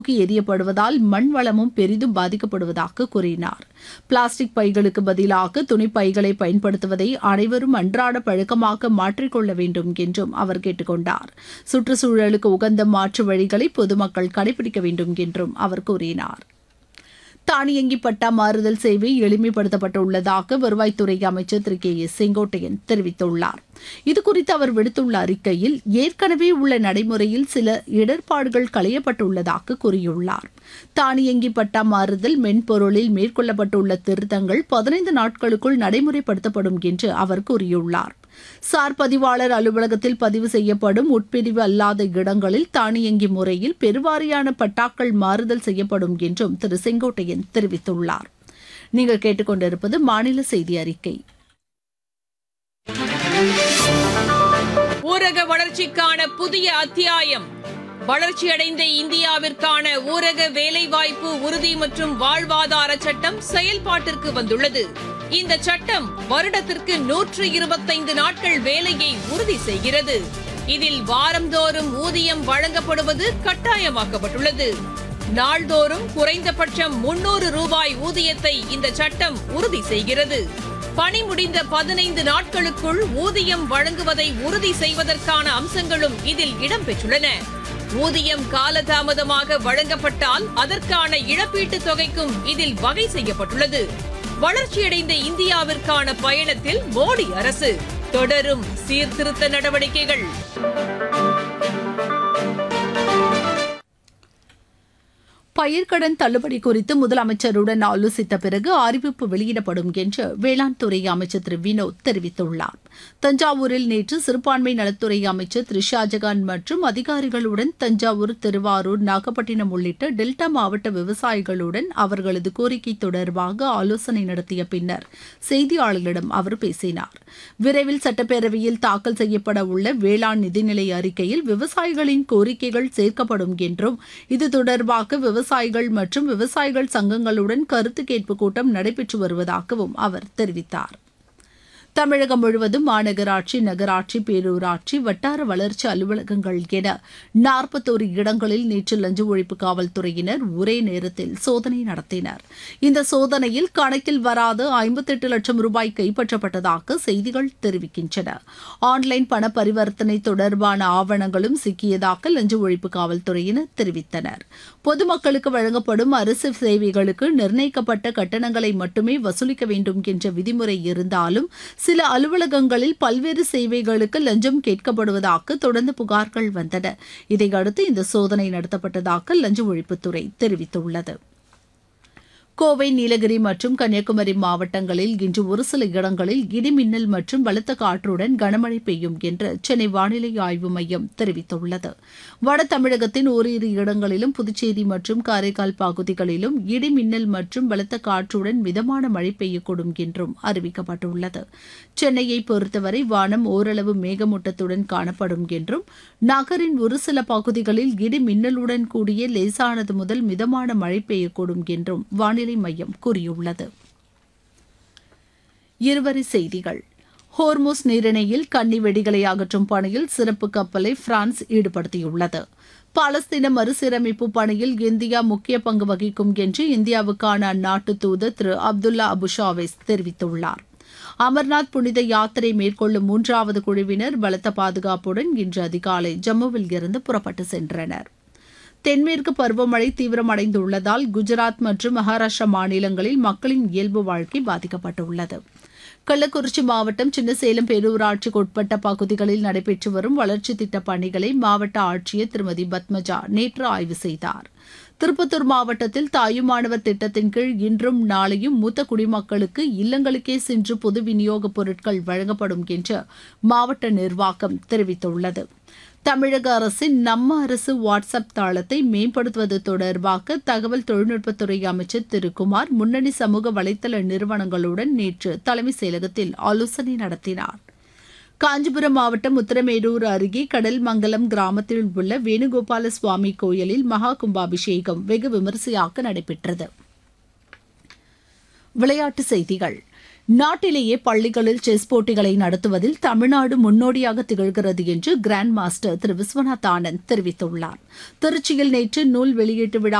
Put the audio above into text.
தூக்கி எறியப்படுவதால் மண் வளமும் பெரிதும் பாதிக்கப்படுவதாக கூறினார் பிளாஸ்டிக் பைகளுக்கு பதிலாக துணிப் பைகளை பயன்படுத்துவதை அனைவரும் அன்றாட பழக்கமாக மாற்றிக்கொள்ள வேண்டும் என்றும் அவர் கேட்டுக்கொண்டார் சுற்றுச்சூழலுக்கு உகந்த மாற்று வழிகளை பொதுமக்கள் கடைபிடிக்க வேண்டும் என்றும் அவர் கூறினார் தானியங்கி பட்டா மாறுதல் சேவை எளிமைப்படுத்தப்பட்டுள்ளதாக வருவாய்த்துறை அமைச்சர் திரு கே எஸ் செங்கோட்டையன் தெரிவித்துள்ளார் இதுகுறித்து அவர் விடுத்துள்ள அறிக்கையில் ஏற்கனவே உள்ள நடைமுறையில் சில இடர்பாடுகள் களையப்பட்டுள்ளதாக கூறியுள்ளார் தானியங்கி பட்டா மாறுதல் மென்பொருளில் மேற்கொள்ளப்பட்டுள்ள திருத்தங்கள் பதினைந்து நாட்களுக்குள் நடைமுறைப்படுத்தப்படும் என்று அவர் கூறியுள்ளார் சார் பதிவாளர் அலுவலகத்தில் பதிவு செய்யப்படும் உட்பிரிவு அல்லாத இடங்களில் தானியங்கி முறையில் பெருவாரியான பட்டாக்கள் மாறுதல் செய்யப்படும் என்றும் திரு செங்கோட்டையன் தெரிவித்துள்ளார் நீங்கள் கேட்டுக்கொண்டிருப்பது மாநில செய்தி அறிக்கை ஊரக வளர்ச்சிக்கான புதிய அத்தியாயம் வளர்ச்சியடைந்த இந்தியாவிற்கான ஊரக வேலைவாய்ப்பு உறுதி மற்றும் வாழ்வாதார சட்டம் செயல்பாட்டிற்கு வந்துள்ளது இந்த சட்டம் வருடத்திற்கு நூற்று இருபத்தைந்து நாட்கள் வேலையை உறுதி செய்கிறது இதில் வாரந்தோறும் ஊதியம் வழங்கப்படுவது கட்டாயமாக்கப்பட்டுள்ளது நாள்தோறும் குறைந்தபட்சம் முன்னூறு ரூபாய் ஊதியத்தை இந்த சட்டம் உறுதி செய்கிறது பணி முடிந்த பதினைந்து நாட்களுக்குள் ஊதியம் வழங்குவதை உறுதி செய்வதற்கான அம்சங்களும் இதில் இடம்பெற்றுள்ளன ஊதியம் காலதாமதமாக வழங்கப்பட்டால் அதற்கான இழப்பீட்டுத் தொகைக்கும் இதில் வகை செய்யப்பட்டுள்ளது வளர்ச்சியடைந்த இந்தியாவிற்கான பயணத்தில் மோடி அரசு தொடரும் சீர்திருத்த நடவடிக்கைகள் பயிர்க்கடன் தள்ளுபடி குறித்து முதலமைச்சருடன் ஆலோசித்த பிறகு அறிவிப்பு வெளியிடப்படும் என்று வேளாண் துறை அமைச்சர் திரு வினோத் தெரிவித்துள்ளார் தஞ்சாவூரில் நேற்று சிறுபான்மை நலத்துறை அமைச்சர் திரு ஷாஜகான் மற்றும் அதிகாரிகளுடன் தஞ்சாவூர் திருவாரூர் நாகப்பட்டினம் உள்ளிட்ட டெல்டா மாவட்ட விவசாயிகளுடன் அவர்களது கோரிக்கை தொடர்பாக ஆலோசனை நடத்திய பின்னர் செய்தியாளர்களிடம் அவர் பேசினார் விரைவில் சட்டப்பேரவையில் தாக்கல் செய்யப்பட உள்ள வேளாண் நிதிநிலை அறிக்கையில் விவசாயிகளின் கோரிக்கைகள் சேர்க்கப்படும் என்றும் இது தொடர்பாக விவசாயிகள் மற்றும் விவசாயிகள் சங்கங்களுடன் கருத்து கேட்பு கூட்டம் நடைபெற்று வருவதாகவும் அவர் தெரிவித்தார் தமிழகம் முழுவதும் மாநகராட்சி நகராட்சி பேரூராட்சி வட்டார வளர்ச்சி அலுவலகங்கள் என நாற்பத்தோரு இடங்களில் நேற்று லஞ்ச ஒழிப்பு காவல்துறையினர் ஒரே நேரத்தில் சோதனை நடத்தினர் இந்த சோதனையில் கணக்கில் வராத ஐம்பத்தெட்டு லட்சம் ரூபாய் கைப்பற்றப்பட்டதாக செய்திகள் தெரிவிக்கின்றன ஆன்லைன் பண பரிவர்த்தனை தொடர்பான ஆவணங்களும் சிக்கியதாக லஞ்ச ஒழிப்பு காவல்துறையினர் தெரிவித்தனர் பொதுமக்களுக்கு வழங்கப்படும் அரசு சேவைகளுக்கு நிர்ணயிக்கப்பட்ட கட்டணங்களை மட்டுமே வசூலிக்க வேண்டும் என்ற விதிமுறை இருந்தாலும் சில அலுவலகங்களில் பல்வேறு சேவைகளுக்கு லஞ்சம் கேட்கப்படுவதாக தொடர்ந்து புகார்கள் வந்தன இதையடுத்து இந்த சோதனை நடத்தப்பட்டதாக லஞ்ச ஒழிப்புத்துறை தெரிவித்துள்ளது கோவை நீலகிரி மற்றும் கன்னியாகுமரி மாவட்டங்களில் இன்று ஒரு சில இடங்களில் இடிமின்னல் மற்றும் பலத்த காற்றுடன் கனமழை பெய்யும் என்று சென்னை வானிலை ஆய்வு மையம் தெரிவித்துள்ளது வட தமிழகத்தின் ஓரிரு இடங்களிலும் புதுச்சேரி மற்றும் காரைக்கால் பகுதிகளிலும் இடிமின்னல் மற்றும் பலத்த காற்றுடன் மிதமான மழை பெய்யக்கூடும் என்றும் அறிவிக்கப்பட்டுள்ளது சென்னையை பொறுத்தவரை வானம் ஓரளவு மேகமூட்டத்துடன் காணப்படும் என்றும் நகரின் ஒரு சில பகுதிகளில் இடி மின்னலுடன் கூடிய லேசானது முதல் மிதமான மழை பெய்யக்கூடும் என்றும் வானிலை மையம் கூறியுள்ளது இருவரி செய்திகள் ஹோர்மோஸ் நீரிணையில் கன்னி வெடிகளை அகற்றும் பணியில் சிறப்பு கப்பலை பிரான்ஸ் ஈடுபடுத்தியுள்ளது பாலஸ்தீன மறுசீரமைப்பு பணியில் இந்தியா முக்கிய பங்கு வகிக்கும் என்று இந்தியாவுக்கான அந்நாட்டு தூதர் திரு அப்துல்லா அபுஷாவேஸ் தெரிவித்துள்ளார் அமர்நாத் புனித யாத்திரை மேற்கொள்ளும் மூன்றாவது குழுவினர் பலத்த பாதுகாப்புடன் இன்று அதிகாலை ஜம்முவில் இருந்து புறப்பட்டு சென்றனர் தென்மேற்கு பருவமழை தீவிரமடைந்துள்ளதால் குஜராத் மற்றும் மகாராஷ்டிரா மாநிலங்களில் மக்களின் இயல்பு வாழ்க்கை பாதிக்கப்பட்டுள்ளது கள்ளக்குறிச்சி மாவட்டம் சின்னசேலம் பேரூராட்சிக்கு உட்பட்ட பகுதிகளில் நடைபெற்று வரும் வளர்ச்சித் திட்டப் பணிகளை மாவட்ட ஆட்சியர் திருமதி பத்மஜா நேற்று ஆய்வு செய்தார் திருப்பத்தூர் மாவட்டத்தில் தாயுமானவர் திட்டத்தின் கீழ் இன்றும் நாளையும் மூத்த குடிமக்களுக்கு இல்லங்களுக்கே சென்று பொது விநியோகப் பொருட்கள் வழங்கப்படும் என்று மாவட்ட நிர்வாகம் தெரிவித்துள்ளது தமிழக அரசின் நம்ம அரசு வாட்ஸ்அப் தளத்தை மேம்படுத்துவது தொடர்பாக தகவல் தொழில்நுட்பத்துறை அமைச்சர் திரு குமார் முன்னணி சமூக வலைதள நிறுவனங்களுடன் நேற்று தலைமைச் செயலகத்தில் ஆலோசனை நடத்தினார் காஞ்சிபுரம் மாவட்டம் உத்தரமேரூர் அருகே கடல்மங்கலம் கிராமத்தில் உள்ள வேணுகோபால சுவாமி கோயிலில் மகா கும்பாபிஷேகம் வெகு விமரிசையாக நடைபெற்றது விளையாட்டுச் செய்திகள் நாட்டிலேயே பள்ளிகளில் செஸ் போட்டிகளை நடத்துவதில் தமிழ்நாடு முன்னோடியாக திகழ்கிறது என்று கிராண்ட் மாஸ்டர் திரு விஸ்வநாத் ஆனந்த் தெரிவித்துள்ளார் திருச்சியில் நேற்று நூல் வெளியீட்டு விழா